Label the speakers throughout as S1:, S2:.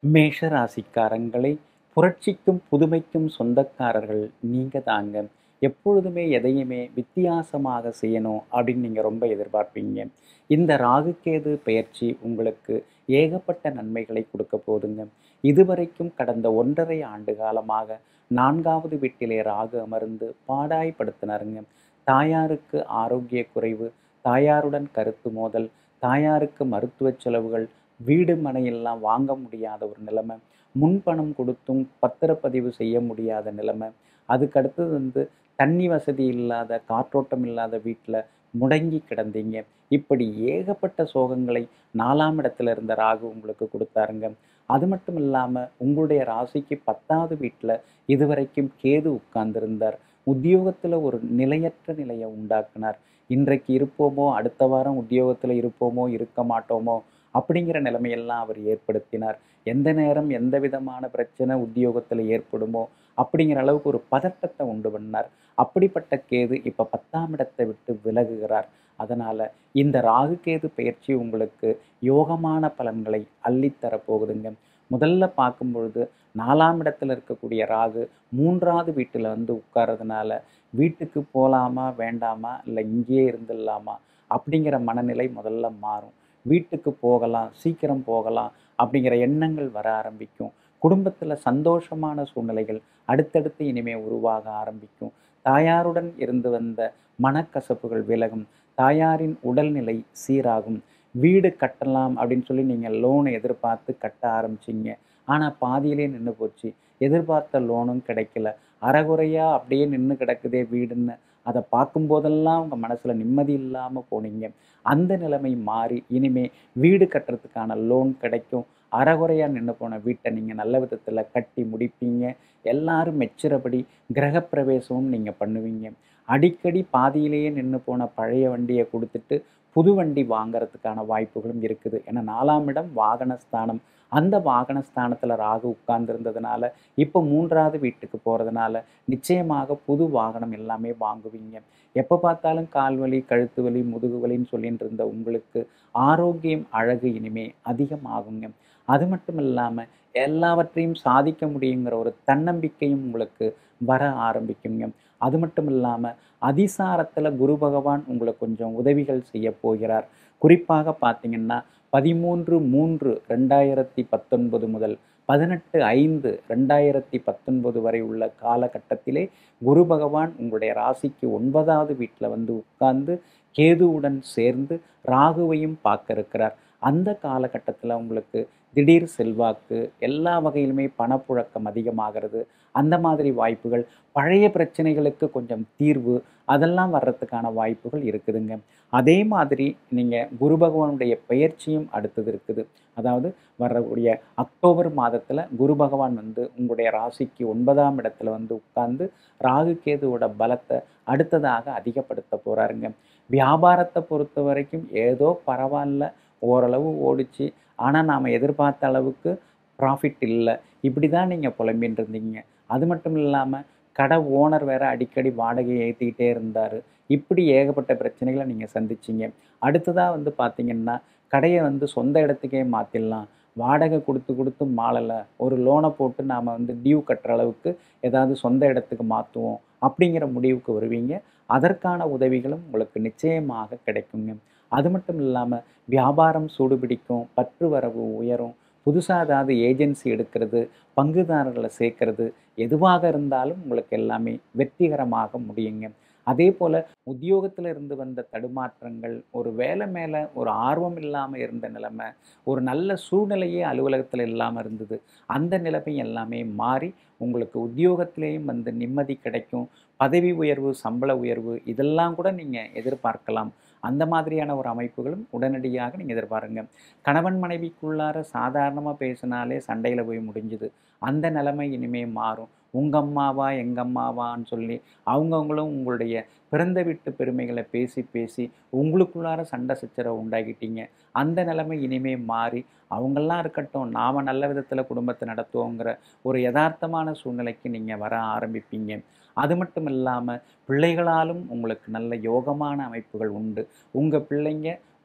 S1: மேஷ ராசிக்காரங்களே புரட்சிக்கும் புதுமைக்கும் சொந்தக்காரர்கள் நீங்க தாங்க எப்பொழுதுமே எதையுமே வித்தியாசமாக செய்யணும் அப்படின்னு நீங்கள் ரொம்ப எதிர்பார்ப்பீங்க இந்த ராகுகேது பயிற்சி உங்களுக்கு ஏகப்பட்ட நன்மைகளை கொடுக்க போதுங்க இதுவரைக்கும் கடந்த ஒன்றரை ஆண்டு காலமாக நான்காவது வீட்டிலே ராகு அமர்ந்து பாடாய்படுத்தினாருங்க தாயாருக்கு ஆரோக்கிய குறைவு தாயாருடன் கருத்து மோதல் தாயாருக்கு மருத்துவ செலவுகள் வீடு மனையெல்லாம் வாங்க முடியாத ஒரு நிலைமை முன்பணம் கொடுத்தும் பத்திரப்பதிவு செய்ய முடியாத நிலைமை அதுக்கடுத்தது வந்து தண்ணி வசதி இல்லாத காற்றோட்டம் இல்லாத வீட்டில் முடங்கி கிடந்தீங்க இப்படி ஏகப்பட்ட சோகங்களை நாலாம் இடத்துல இருந்த ராகு உங்களுக்கு கொடுத்தாருங்க அது மட்டும் இல்லாமல் உங்களுடைய ராசிக்கு பத்தாவது வீட்டில் இதுவரைக்கும் கேது உட்கார்ந்திருந்தார் உத்தியோகத்தில் ஒரு நிலையற்ற நிலையை உண்டாக்குனார் இன்றைக்கு இருப்போமோ அடுத்த வாரம் உத்தியோகத்தில் இருப்போமோ இருக்க மாட்டோமோ அப்படிங்கிற நிலைமையெல்லாம் அவர் ஏற்படுத்தினார் எந்த நேரம் எந்த விதமான பிரச்சனை உத்தியோகத்தில் ஏற்படுமோ அப்படிங்கிற அளவுக்கு ஒரு பதட்டத்தை உண்டு பண்ணார் அப்படிப்பட்ட கேது இப்போ பத்தாம் இடத்தை விட்டு விலகுகிறார் அதனால் இந்த ராகு கேது பயிற்சி உங்களுக்கு யோகமான பலன்களை அள்ளித்தர போகுதுங்க முதல்ல பார்க்கும் பொழுது நாலாம் இடத்துல இருக்கக்கூடிய ராகு மூன்றாவது வீட்டில் வந்து உட்கார்றதுனால வீட்டுக்கு போகலாமா வேண்டாமா இல்லை இங்கேயே இருந்துடலாமா அப்படிங்கிற மனநிலை முதல்ல மாறும் வீட்டுக்கு போகலாம் சீக்கிரம் போகலாம் அப்படிங்கிற எண்ணங்கள் வர ஆரம்பிக்கும் குடும்பத்தில் சந்தோஷமான சூழ்நிலைகள் அடுத்தடுத்து இனிமே உருவாக ஆரம்பிக்கும் தாயாருடன் இருந்து வந்த மனக்கசப்புகள் விலகும் தாயாரின் உடல்நிலை சீராகும் வீடு கட்டலாம் அப்படின்னு சொல்லி நீங்கள் லோனை எதிர்பார்த்து கட்ட ஆரம்பிச்சிங்க ஆனால் பாதியிலே நின்று போச்சு எதிர்பார்த்த லோனும் கிடைக்கல அறகுறையாக அப்படியே நின்று கிடக்குதே வீடுன்னு அதை பார்க்கும்போதெல்லாம் உங்கள் மனசில் நிம்மதி இல்லாமல் போனீங்க அந்த நிலைமை மாறி இனிமே வீடு கட்டுறதுக்கான லோன் கிடைக்கும் அறகுறையாக நின்று போன வீட்டை நீங்கள் நல்ல விதத்தில் கட்டி முடிப்பீங்க எல்லாரும் மெச்சுறபடி கிரகப்பிரவேசமும் நீங்கள் பண்ணுவீங்க அடிக்கடி பாதியிலேயே நின்று போன பழைய வண்டியை கொடுத்துட்டு புது வண்டி வாங்கிறதுக்கான வாய்ப்புகளும் இருக்குது ஏன்னா நாலாம் இடம் வாகனஸ்தானம் அந்த வாகனஸ்தானத்தில் ராகு உட்கார்ந்துருந்ததுனால இப்போ மூன்றாவது வீட்டுக்கு போகிறதுனால நிச்சயமாக புது வாகனம் எல்லாமே வாங்குவீங்க எப்போ பார்த்தாலும் கால் வலி கழுத்து வலி முதுகு வலின்னு சொல்லிட்டு இருந்த உங்களுக்கு ஆரோக்கியம் அழகு இனிமே அதிகமாகுங்க அது மட்டும் இல்லாமல் எல்லாவற்றையும் சாதிக்க முடியுங்கிற ஒரு தன்னம்பிக்கையும் உங்களுக்கு வர ஆரம்பிக்குங்க அது மட்டும் இல்லாமல் அதிசாரத்தில் குரு பகவான் உங்களுக்கு கொஞ்சம் உதவிகள் செய்ய போகிறார் குறிப்பாக பார்த்தீங்கன்னா பதிமூன்று மூன்று ரெண்டாயிரத்தி பத்தொன்பது முதல் பதினெட்டு ஐந்து ரெண்டாயிரத்தி பத்தொன்பது வரை உள்ள காலகட்டத்திலே குரு பகவான் உங்களுடைய ராசிக்கு ஒன்பதாவது வீட்டில் வந்து உட்கார்ந்து கேதுவுடன் சேர்ந்து ராகுவையும் பார்க்க இருக்கிறார் அந்த காலகட்டத்தில் உங்களுக்கு திடீர் செல்வாக்கு எல்லா வகையிலுமே பணப்புழக்கம் அதிகமாகிறது அந்த மாதிரி வாய்ப்புகள் பழைய பிரச்சனைகளுக்கு கொஞ்சம் தீர்வு அதெல்லாம் வர்றதுக்கான வாய்ப்புகள் இருக்குதுங்க அதே மாதிரி நீங்கள் குரு பகவானுடைய பயிற்சியும் அடுத்தது இருக்குது அதாவது வரக்கூடிய அக்டோபர் மாதத்தில் குரு பகவான் வந்து உங்களுடைய ராசிக்கு ஒன்பதாம் இடத்துல வந்து உட்கார்ந்து ராகு கேதுவோட பலத்தை அடுத்ததாக அதிகப்படுத்த போகிறாருங்க வியாபாரத்தை பொறுத்த வரைக்கும் ஏதோ பரவாயில்ல ஓரளவு ஓடிச்சு ஆனால் நாம் எதிர்பார்த்த அளவுக்கு ப்ராஃபிட் இல்லை இப்படி தான் நீங்கள் புலம்பின்னு இருந்தீங்க அது மட்டும் இல்லாமல் கடை ஓனர் வேற அடிக்கடி வாடகையை ஏற்றிக்கிட்டே இருந்தார் இப்படி ஏகப்பட்ட பிரச்சனைகளை நீங்கள் சந்திச்சிங்க அடுத்ததாக வந்து பார்த்தீங்கன்னா கடையை வந்து சொந்த இடத்துக்கே மாற்றிடலாம் வாடகை கொடுத்து கொடுத்து மாளலை ஒரு லோனை போட்டு நாம் வந்து டியூ கட்டுற அளவுக்கு ஏதாவது சொந்த இடத்துக்கு மாற்றுவோம் அப்படிங்கிற முடிவுக்கு வருவீங்க அதற்கான உதவிகளும் உங்களுக்கு நிச்சயமாக கிடைக்குங்க அது மட்டும் இல்லாமல் வியாபாரம் சூடுபிடிக்கும் பற்று வரவு உயரும் புதுசாக ஏதாவது ஏஜென்சி எடுக்கிறது பங்குதாரர்களை சேர்க்கறது எதுவாக இருந்தாலும் உங்களுக்கு எல்லாமே வெற்றிகரமாக முடியுங்க அதே போல் உத்தியோகத்தில் இருந்து வந்த தடுமாற்றங்கள் ஒரு வேலை மேலே ஒரு ஆர்வம் இல்லாமல் இருந்த நிலைமை ஒரு நல்ல சூழ்நிலையே அலுவலகத்தில் இல்லாமல் இருந்தது அந்த நிலைமை எல்லாமே மாறி உங்களுக்கு உத்தியோகத்திலேயும் வந்து நிம்மதி கிடைக்கும் பதவி உயர்வு சம்பள உயர்வு இதெல்லாம் கூட நீங்கள் எதிர்பார்க்கலாம் அந்த மாதிரியான ஒரு அமைப்புகளும் உடனடியாக நீங்கள் எதிர்பாருங்க கணவன் மனைவிக்குள்ளார சாதாரணமாக பேசினாலே சண்டையில் போய் முடிஞ்சுது அந்த நிலைமை இனிமே மாறும் உங்கள் அம்மாவா எங்கள் அம்மாவான்னு சொல்லி அவங்கவுங்களும் உங்களுடைய பிறந்த வீட்டு பெருமைகளை பேசி பேசி உங்களுக்குள்ளார சண்டை சச்சரவை உண்டாக்கிட்டீங்க அந்த நிலைமை இனிமே மாறி அவங்கெல்லாம் இருக்கட்டும் நாம் நல்ல விதத்தில் குடும்பத்தை நடத்துவோங்கிற ஒரு யதார்த்தமான சூழ்நிலைக்கு நீங்கள் வர ஆரம்பிப்பீங்க அது மட்டும் இல்லாமல் பிள்ளைகளாலும் உங்களுக்கு நல்ல யோகமான அமைப்புகள் உண்டு உங்கள் பிள்ளைங்க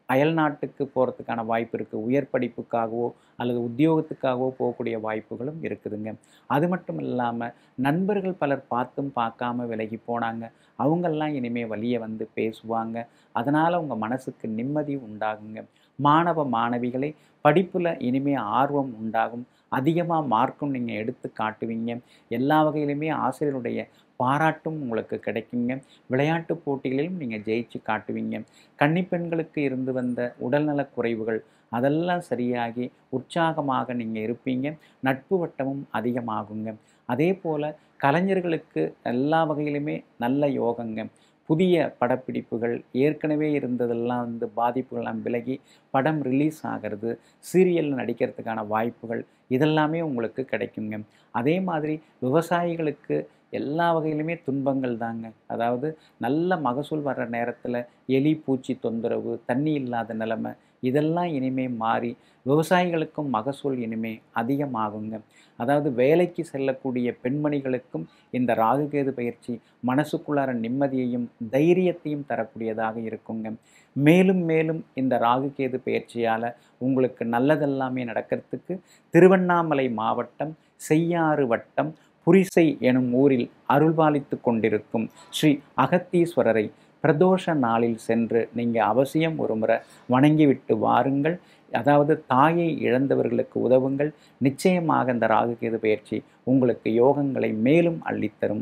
S1: அயல் நாட்டுக்கு போகிறதுக்கான வாய்ப்பு இருக்குது உயர் படிப்புக்காகவோ அல்லது உத்தியோகத்துக்காகவோ போகக்கூடிய வாய்ப்புகளும் இருக்குதுங்க அது மட்டும் இல்லாமல் நண்பர்கள் பலர் பார்த்தும் பார்க்காம விலகி போனாங்க அவங்கெல்லாம் இனிமேல் வழியை வந்து பேசுவாங்க அதனால் உங்கள் மனசுக்கு நிம்மதி உண்டாகுங்க மாணவ மாணவிகளை படிப்பில் இனிமே ஆர்வம் உண்டாகும் அதிகமாக மார்க்கும் நீங்கள் எடுத்து காட்டுவீங்க எல்லா வகையிலுமே ஆசிரியருடைய பாராட்டும் உங்களுக்கு கிடைக்குங்க விளையாட்டு போட்டிகளிலும் நீங்கள் ஜெயிச்சு காட்டுவீங்க கன்னிப்பெண்களுக்கு இருந்து வந்த உடல்நலக் குறைவுகள் அதெல்லாம் சரியாகி உற்சாகமாக நீங்கள் இருப்பீங்க நட்பு வட்டமும் அதிகமாகுங்க அதே போல் கலைஞர்களுக்கு எல்லா வகையிலுமே நல்ல யோகங்க புதிய படப்பிடிப்புகள் ஏற்கனவே இருந்ததெல்லாம் வந்து பாதிப்புகள்லாம் விலகி படம் ரிலீஸ் ஆகிறது சீரியலில் நடிக்கிறதுக்கான வாய்ப்புகள் இதெல்லாமே உங்களுக்கு கிடைக்குங்க அதே மாதிரி விவசாயிகளுக்கு எல்லா வகையிலுமே துன்பங்கள் தாங்க அதாவது நல்ல மகசூல் வர்ற நேரத்தில் எலி பூச்சி தொந்தரவு தண்ணி இல்லாத நிலைமை இதெல்லாம் இனிமே மாறி விவசாயிகளுக்கும் மகசூல் இனிமே அதிகமாகுங்க அதாவது வேலைக்கு செல்லக்கூடிய பெண்மணிகளுக்கும் இந்த ராகுகேது பயிற்சி மனசுக்குள்ளார நிம்மதியையும் தைரியத்தையும் தரக்கூடியதாக இருக்குங்க மேலும் மேலும் இந்த ராகுகேது பயிற்சியால் உங்களுக்கு நல்லதெல்லாமே நடக்கிறதுக்கு திருவண்ணாமலை மாவட்டம் செய்யாறு வட்டம் புரிசை எனும் ஊரில் அருள்பாலித்து கொண்டிருக்கும் ஸ்ரீ அகத்தீஸ்வரரை பிரதோஷ நாளில் சென்று நீங்கள் அவசியம் ஒரு முறை வணங்கிவிட்டு வாருங்கள் அதாவது தாயை இழந்தவர்களுக்கு உதவுங்கள் நிச்சயமாக இந்த ராகுகேது பயிற்சி உங்களுக்கு யோகங்களை மேலும் அள்ளித்தரும்